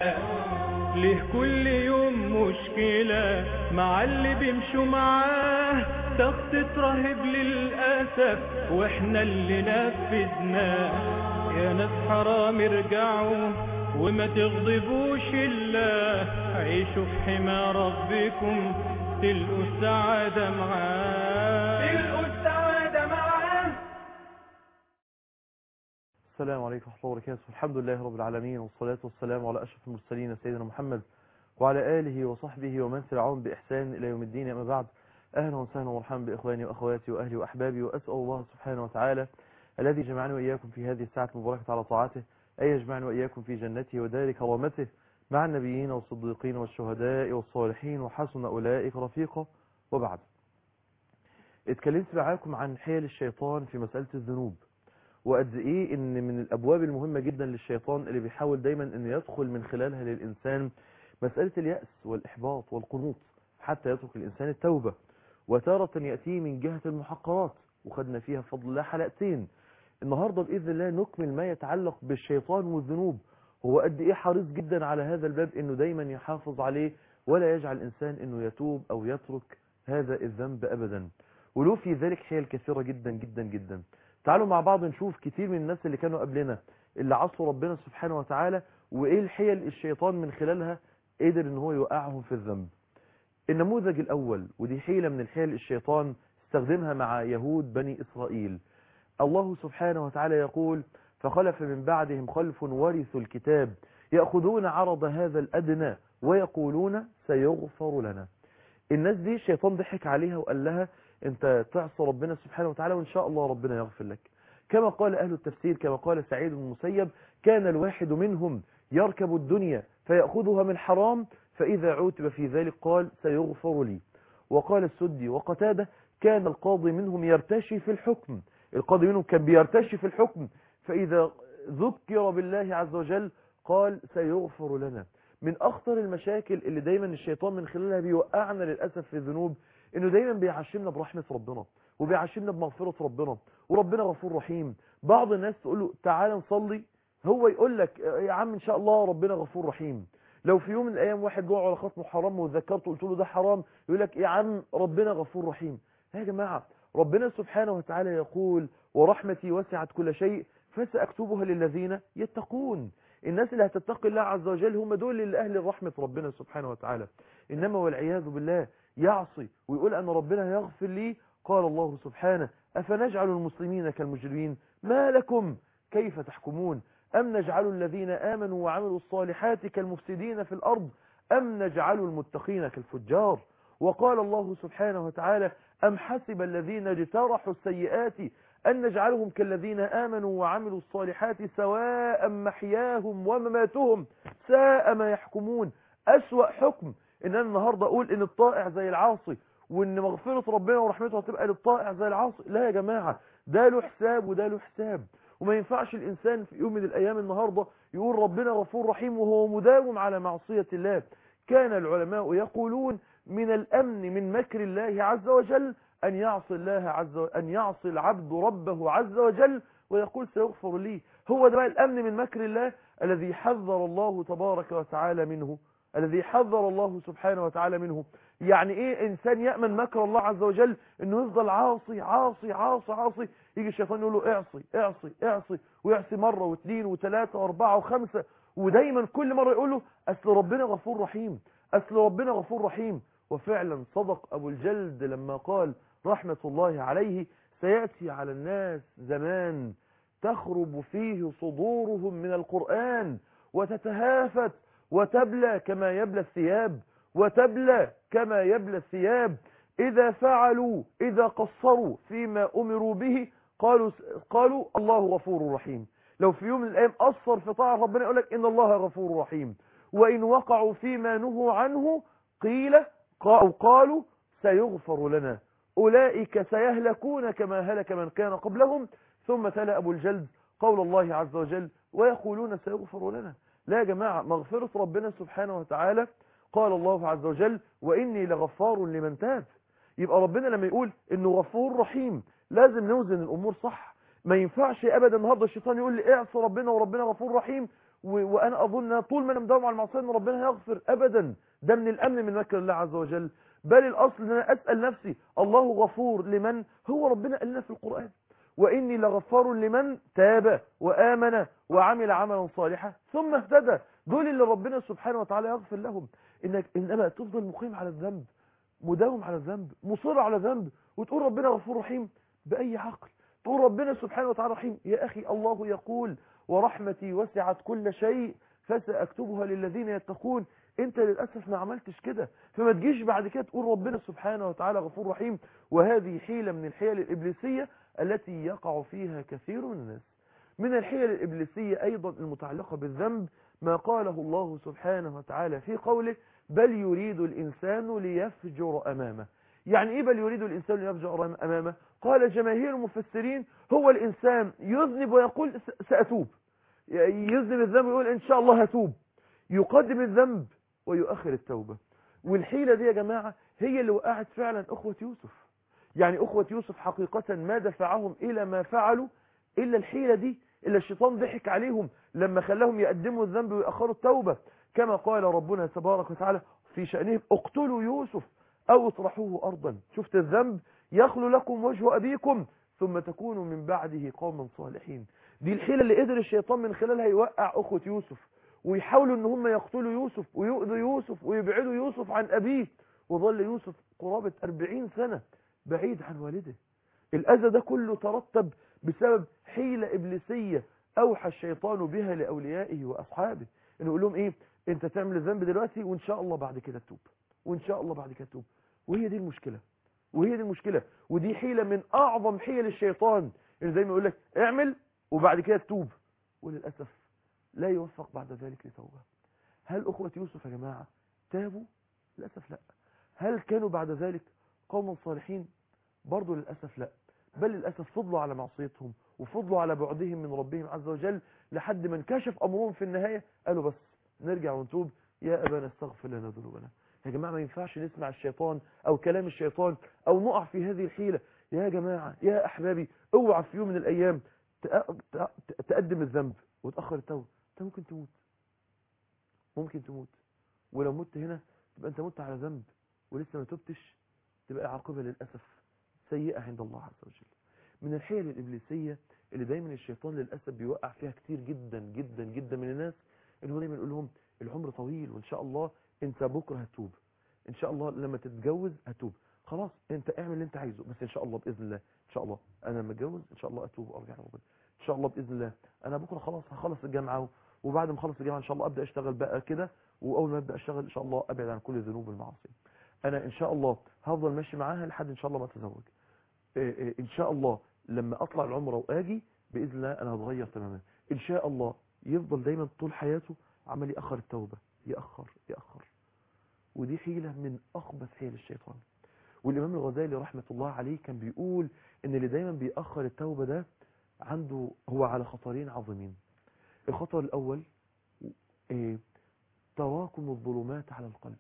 ليه كل يوم مشكلة مع اللي بيمشوا معاه تخطيط رهيب للأسف واحنا اللي نفذناه يا ناس حرام ارجعوا وما تغضبوش الله عيشوا في حمى ربكم تلقوا السعادة معاه تلقوا السعادة معاه السلام عليكم ورحمة الله وبركاته الحمد لله رب العالمين والصلاة والسلام على أشرف المرسلين سيدنا محمد وعلى آله وصحبه ومن تبعهم بإحسان إلى يوم الدين أما بعد أهلا وسهلا ومرحبا بإخواني وأخواتي وأهلي وأحبابي وأسأل الله سبحانه وتعالى الذي جمعني وإياكم في هذه الساعة المباركة على طاعته أن يجمعني وإياكم في جنته ودار كرامته مع النبيين والصديقين والشهداء والصالحين وحسن أولئك رفيقا وبعد اتكلمت معاكم عن حيل الشيطان في مسألة الذنوب وقد ايه ان من الابواب المهمة جدا للشيطان اللي بيحاول دايما ان يدخل من خلالها للانسان مسألة اليأس والاحباط والقنوط حتى يترك الانسان التوبة وتارة يأتيه من جهة المحقرات وخدنا فيها بفضل الله حلقتين النهاردة بإذن الله نكمل ما يتعلق بالشيطان والذنوب هو قد ايه حريص جدا على هذا الباب انه دايما يحافظ عليه ولا يجعل الانسان انه يتوب او يترك هذا الذنب ابدا ولو في ذلك حيل كثيرة جدا جدا جدا تعالوا مع بعض نشوف كتير من الناس اللي كانوا قبلنا اللي عصوا ربنا سبحانه وتعالى وايه الحيل الشيطان من خلالها قدر ان هو يوقعهم في الذنب النموذج الاول ودي حيلة من الحيل الشيطان استخدمها مع يهود بني اسرائيل الله سبحانه وتعالى يقول فخلف من بعدهم خلف ورثوا الكتاب يأخذون عرض هذا الأدنى ويقولون سيغفر لنا الناس دي الشيطان ضحك عليها وقال لها انت تعصى ربنا سبحانه وتعالى وان شاء الله ربنا يغفر لك كما قال اهل التفسير كما قال سعيد بن المسيب كان الواحد منهم يركب الدنيا فيأخذها من حرام فإذا عوتب في ذلك قال سيغفر لي وقال السدي وقتاده كان القاضي منهم يرتشي في الحكم القاضي منهم كان بيرتشي في الحكم فإذا ذكر بالله عز وجل قال سيغفر لنا من أخطر المشاكل اللي دايما الشيطان من خلالها بيوقعنا للأسف في الذنوب انه دايما بيعشمنا برحمة ربنا وبيعشمنا بمغفرة ربنا وربنا غفور رحيم بعض الناس تقول له تعالى نصلي هو يقول لك يا عم ان شاء الله ربنا غفور رحيم لو في يوم من الايام واحد جوع على خصمه حرام وذكرته قلت له ده حرام يقول لك يا عم ربنا غفور رحيم يا جماعة ربنا سبحانه وتعالى يقول ورحمتي وسعت كل شيء فسأكتبها للذين يتقون الناس اللي هتتقي الله عز وجل هم دول اللي أهل رحمة ربنا سبحانه وتعالى إنما والعياذ بالله يعصي ويقول أن ربنا يغفر لي قال الله سبحانه أفنجعل المسلمين كالمجرمين ما لكم كيف تحكمون أم نجعل الذين آمنوا وعملوا الصالحات كالمفسدين في الأرض أم نجعل المتقين كالفجار وقال الله سبحانه وتعالى أم حسب الذين اجترحوا السيئات أن نجعلهم كالذين آمنوا وعملوا الصالحات سواء محياهم ومماتهم ساء ما يحكمون أسوأ حكم إن أنا النهاردة أقول إن الطائع زي العاصي وإن مغفرة ربنا ورحمته هتبقى للطائع زي العاصي لا يا جماعة ده له حساب وده له حساب وما ينفعش الإنسان في يوم من الأيام النهاردة يقول ربنا غفور رحيم وهو مداوم على معصية الله كان العلماء يقولون من الأمن من مكر الله عز وجل أن يعصي الله عز وجل أن يعصي العبد ربه عز وجل ويقول سيغفر لي هو ده بقى الأمن من مكر الله الذي حذر الله تبارك وتعالى منه الذي حذر الله سبحانه وتعالى منه يعني ايه انسان يأمن مكر الله عز وجل انه يفضل عاصي عاصي عاصي عاصي يجي الشيطان يقول له اعصي اعصي اعصي ويعصي مرة واثنين وثلاثة واربعة وخمسة ودايما كل مرة يقول له اصل ربنا غفور رحيم اصل ربنا غفور رحيم وفعلا صدق ابو الجلد لما قال رحمة الله عليه سيأتي على الناس زمان تخرب فيه صدورهم من القرآن وتتهافت وتبلى كما يبلى الثياب وتبلى كما يبلى الثياب إذا فعلوا إذا قصروا فيما أمروا به قالوا قالوا الله غفور رحيم لو في يوم من الأيام قصر في طاعة ربنا يقول لك إن الله غفور رحيم وإن وقعوا فيما نهوا عنه قيل أو قالوا سيغفر لنا أولئك سيهلكون كما هلك من كان قبلهم ثم تلا أبو الجلد قول الله عز وجل ويقولون سيغفر لنا لا يا جماعة مغفرة ربنا سبحانه وتعالى قال الله عز وجل وإني لغفار لمن تاب يبقى ربنا لما يقول إنه غفور رحيم لازم نوزن الأمور صح ما ينفعش أبدا النهاردة الشيطان يقول لي اعصى ربنا وربنا غفور رحيم و... وانا اظن طول ما انا مداوم على المعصيه ان ربنا هيغفر ابدا ده من الامن من مكر الله عز وجل بل الاصل ان انا اسال نفسي الله غفور لمن هو ربنا قال لنا في القران واني لغفار لمن تاب وامن وعمل عملا صالحا ثم اهتدى دول اللي ربنا سبحانه وتعالى يغفر لهم انك انما تفضل مقيم على الذنب مداوم على الذنب مصر على الذنب وتقول ربنا غفور رحيم باي عقل تقول ربنا سبحانه وتعالى رحيم يا اخي الله يقول ورحمتي وسعت كل شيء فساكتبها للذين يتقون انت للاسف ما عملتش كده فما تجيش بعد كده تقول ربنا سبحانه وتعالى غفور رحيم وهذه حيله من الحيل الابليسيه التي يقع فيها كثير من الناس من الحيل الابليسيه ايضا المتعلقه بالذنب ما قاله الله سبحانه وتعالى في قوله بل يريد الإنسان ليفجر أمامه يعني إيه بل يريد الإنسان ليفجر أمامه قال جماهير المفسرين هو الإنسان يذنب ويقول سأتوب يذنب الذنب ويقول إن شاء الله هتوب يقدم الذنب ويؤخر التوبة والحيلة دي يا جماعة هي اللي وقعت فعلا أخوة يوسف يعني أخوة يوسف حقيقة ما دفعهم إلى ما فعلوا إلا الحيلة دي إلا الشيطان ضحك عليهم لما خلاهم يقدموا الذنب ويأخروا التوبة كما قال ربنا تبارك وتعالى في شأنهم اقتلوا يوسف أو اطرحوه أرضا شفت الذنب يخلو لكم وجه أبيكم ثم تكونوا من بعده قوما صالحين دي الحيلة اللي قدر الشيطان من خلالها يوقع أخوة يوسف ويحاولوا ان هم يقتلوا يوسف ويؤذوا يوسف ويبعدوا يوسف عن أبيه وظل يوسف قرابة أربعين سنة بعيد عن والده الأذى ده كله ترتب بسبب حيلة إبليسية أوحى الشيطان بها لأوليائه وأصحابه إنه يقول لهم إيه أنت تعمل الذنب دلوقتي وإن شاء الله بعد كده تتوب وإن شاء الله بعد كده تتوب وهي دي المشكلة وهي دي المشكلة ودي حيلة من أعظم حيل الشيطان اللي زي ما يقول لك اعمل وبعد كده تتوب وللأسف لا يوفق بعد ذلك لتوبة هل أخوة يوسف يا جماعة تابوا للأسف لا هل كانوا بعد ذلك قوما صالحين برضو للأسف لا بل للأسف فضلوا على معصيتهم وفضلوا على بعدهم من ربهم عز وجل لحد ما انكشف أمرهم في النهاية قالوا بس نرجع ونتوب يا أبانا استغفر لنا ذنوبنا يا جماعة ما ينفعش نسمع الشيطان أو كلام الشيطان أو نقع في هذه الحيلة يا جماعة يا أحبابي اوعى في يوم من الأيام تقدم الذنب وتأخر التوبة انت ممكن تموت ممكن تموت ولو مت هنا تبقى انت مت على ذنب ولسه ما تبتش تبقى عاقبة للأسف سيئة عند الله عز وجل من الحيل الإبليسية اللي دايما الشيطان للأسف بيوقع فيها كتير جدا جدا جدا من الناس ان هو دايما يقول لهم العمر طويل وان شاء الله انت بكرة هتوب ان شاء الله لما تتجوز هتوب خلاص انت اعمل اللي انت عايزه بس ان شاء الله باذن الله ان شاء الله انا لما اتجوز ان شاء الله اتوب وارجع لربنا ان شاء الله باذن الله انا بكره خلاص هخلص الجامعه وبعد ما اخلص الجامعه ان شاء الله ابدا اشتغل بقى كده واول ما ابدا اشتغل ان شاء الله ابعد عن كل الذنوب والمعاصي انا ان شاء الله هفضل ماشي معاها لحد ان شاء الله ما اتزوج ان شاء الله لما اطلع العمره واجي باذن الله انا هتغير تماما ان شاء الله يفضل دايما طول حياته عمال ياخر التوبه ياخر ياخر ودي حيله من اخبث حيل الشيطان والامام الغزالي رحمه الله عليه كان بيقول ان اللي دايما بيأخر التوبه ده عنده هو على خطرين عظيمين الخطر الاول إيه تراكم الظلمات على القلب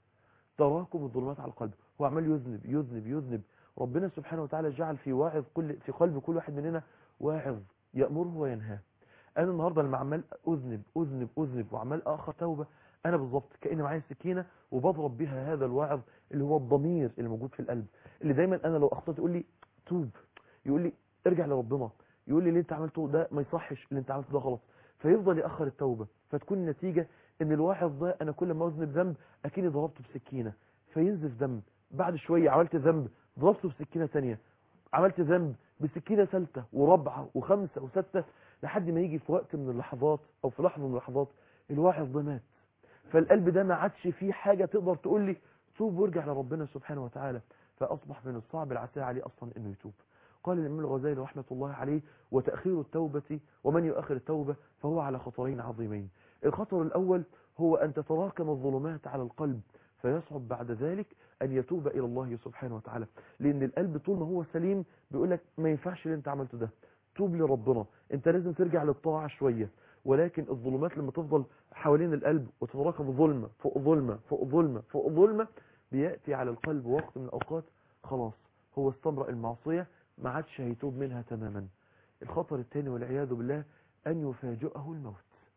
تراكم الظلمات على القلب هو عمال يذنب يذنب يذنب ربنا سبحانه وتعالى جعل في واعظ كل في قلب كل واحد مننا واعظ يأمره وينهاه انا النهارده لما عمال اذنب اذنب اذنب وعمال اخر توبه انا بالظبط كأن معايا سكينه وبضرب بها هذا الواعظ اللي هو الضمير اللي موجود في القلب اللي دايما انا لو اخطأت يقول لي توب يقول لي ارجع لربنا يقول لي اللي انت عملته ده ما يصحش اللي انت عملته ده غلط فيفضل يأخر التوبة فتكون النتيجة ان الواحد ده انا كل ما اذنب ذنب اكيد ضربته بسكينة فينزف دم بعد شوية عملت ذنب ضربته بسكينة تانية عملت ذنب بسكينة ثالثة ورابعة وخمسة وستة لحد ما يجي في وقت من اللحظات او في لحظة من اللحظات الواحد ده مات فالقلب ده ما عادش فيه حاجة تقدر تقول لي توب وارجع لربنا سبحانه وتعالى فاصبح من الصعب العسير عليه اصلا انه يتوب قال الإمام الغزالي رحمة الله عليه وتأخير التوبة ومن يؤخر التوبة فهو على خطرين عظيمين الخطر الأول هو أن تتراكم الظلمات على القلب فيصعب بعد ذلك أن يتوب إلى الله سبحانه وتعالى لأن القلب طول ما هو سليم بيقول لك ما ينفعش اللي أنت عملته ده توب لربنا أنت لازم ترجع للطاعة شوية ولكن الظلمات لما تفضل حوالين القلب وتتراكم ظلمة فوق ظلمة فوق ظلمة فوق ظلمة بيأتي على القلب وقت من الأوقات خلاص هو استمرأ المعصية ما عادش هيتوب منها تماما الخطر الثاني والعياذ بالله أن يفاجئه الموت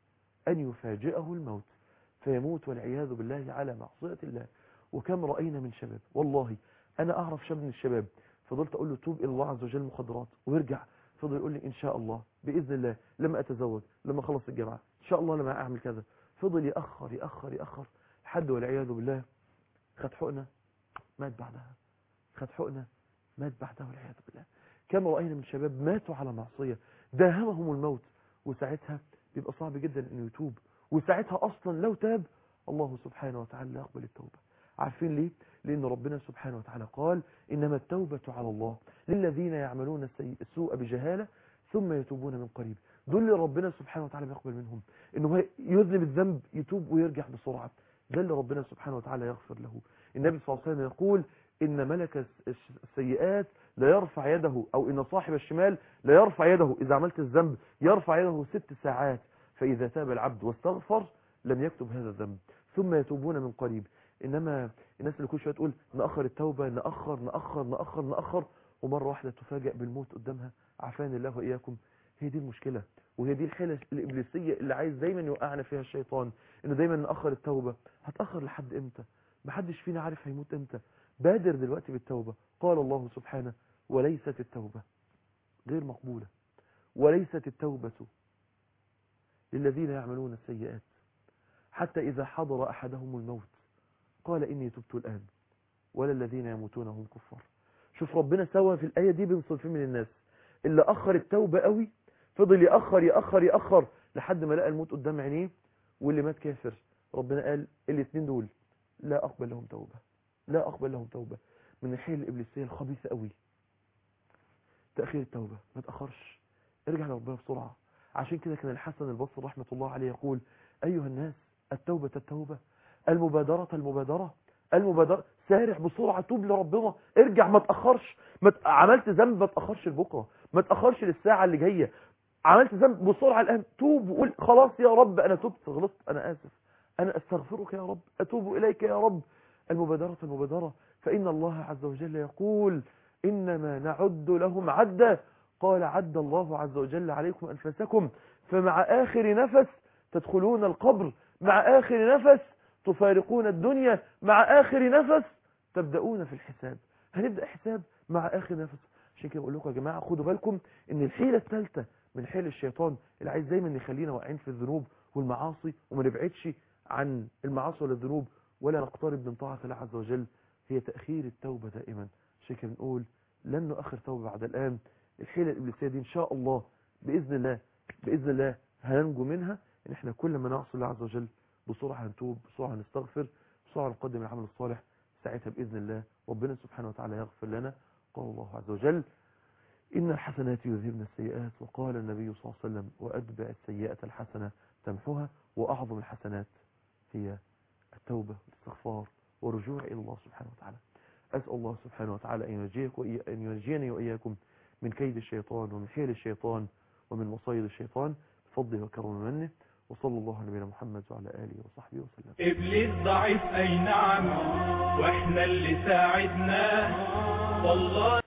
أن يفاجئه الموت فيموت والعياذ بالله على معصية الله وكم رأينا من شباب والله أنا أعرف شاب من الشباب فضلت أقول له توب إلى الله عز وجل المخدرات ويرجع فضل يقول لي إن شاء الله بإذن الله لما أتزوج لما أخلص الجامعة إن شاء الله لما أعمل كذا فضل يأخر يأخر يأخر لحد والعياذ بالله خد حقنة مات بعدها خد حقنة مات بعدها والعياذ بالله كم رأينا من شباب ماتوا على معصية داهمهم الموت وساعتها بيبقى صعب جدا انه يتوب وساعتها اصلا لو تاب الله سبحانه وتعالى لا يقبل التوبة عارفين ليه لان ربنا سبحانه وتعالى قال انما التوبة على الله للذين يعملون السيء السوء بجهالة ثم يتوبون من قريب دول اللي ربنا سبحانه وتعالى بيقبل منهم انه يذنب الذنب يتوب ويرجع بسرعة ده اللي ربنا سبحانه وتعالى يغفر له النبي صلى الله عليه وسلم يقول إن ملك السيئات لا يرفع يده أو إن صاحب الشمال لا يرفع يده إذا عملت الذنب يرفع يده ست ساعات فإذا تاب العبد واستغفر لم يكتب هذا الذنب ثم يتوبون من قريب إنما الناس اللي كل شوية تقول نأخر التوبة نأخر نأخر نأخر نأخر ومرة واحدة تفاجأ بالموت قدامها عافان الله وإياكم هي دي المشكلة وهي دي الحيلة الإبليسية اللي عايز دايما يوقعنا فيها الشيطان إنه دايما نأخر التوبة هتأخر لحد إمتى محدش فينا عارف هيموت إمتى بادر دلوقتي بالتوبة قال الله سبحانه وليست التوبة غير مقبولة وليست التوبة للذين يعملون السيئات حتى إذا حضر أحدهم الموت قال إني تبت الآن ولا الذين يموتون هم كفار شوف ربنا سوى في الآية دي بين صنفين من الناس اللي أخر التوبة قوي فضل يأخر يأخر يأخر لحد ما لقى الموت قدام عينيه واللي مات كافر ربنا قال الاثنين دول لا أقبل لهم توبة لا أقبل لهم توبة من الحيل الإبليسية الخبيثة قوي تأخير التوبة ما تأخرش ارجع لربنا بسرعة عشان كده كان الحسن البصري رحمة الله عليه يقول أيها الناس التوبة التوبة المبادرة المبادرة المبادرة سارع بسرعة توب لربنا ارجع ما تأخرش ما ت... عملت ذنب ما تأخرش لبكرة ما تأخرش للساعة اللي جاية عملت ذنب بسرعة الآن توب وقول خلاص يا رب أنا تبت غلطت أنا آسف أنا أستغفرك يا رب أتوب إليك يا رب المبادرة المبادرة فإن الله عز وجل يقول إنما نعد لهم عدا قال عد الله عز وجل عليكم أنفسكم فمع آخر نفس تدخلون القبر مع آخر نفس تفارقون الدنيا مع آخر نفس تبدأون في الحساب هنبدأ حساب مع آخر نفس عشان كده بقول لكم يا جماعة خدوا بالكم ان الحيلة الثالثة من حيل الشيطان اللي عايز دايما يخلينا واقعين في الذنوب والمعاصي وما نبعدش عن المعاصي ولا الذنوب ولا نقترب من طاعة الله عز وجل هي تأخير التوبة دائما عشان كده بنقول لن نؤخر توبة بعد الآن الحيلة الإبليسية دي إن شاء الله بإذن الله بإذن الله هننجو منها إن إحنا كل ما نعصي الله عز وجل بسرعة هنتوب بسرعة هنستغفر بسرعة نقدم العمل الصالح ساعتها بإذن الله ربنا سبحانه وتعالى يغفر لنا قال الله عز وجل إن الحسنات يذهبن السيئات وقال النبي صلى الله عليه وسلم وأتبع السيئة الحسنة تمحوها وأعظم الحسنات هي التوبة والاستغفار والرجوع إلى الله سبحانه وتعالى أسأل الله سبحانه وتعالى أن ينجيك أن ينجيني وإياكم من كيد الشيطان ومن حيل الشيطان ومن مصايد الشيطان بفضله وكرم منه وصلى الله على نبينا محمد وعلى آله وصحبه وسلم إبليس ضعيف أي نعم وإحنا اللي ساعدناه والله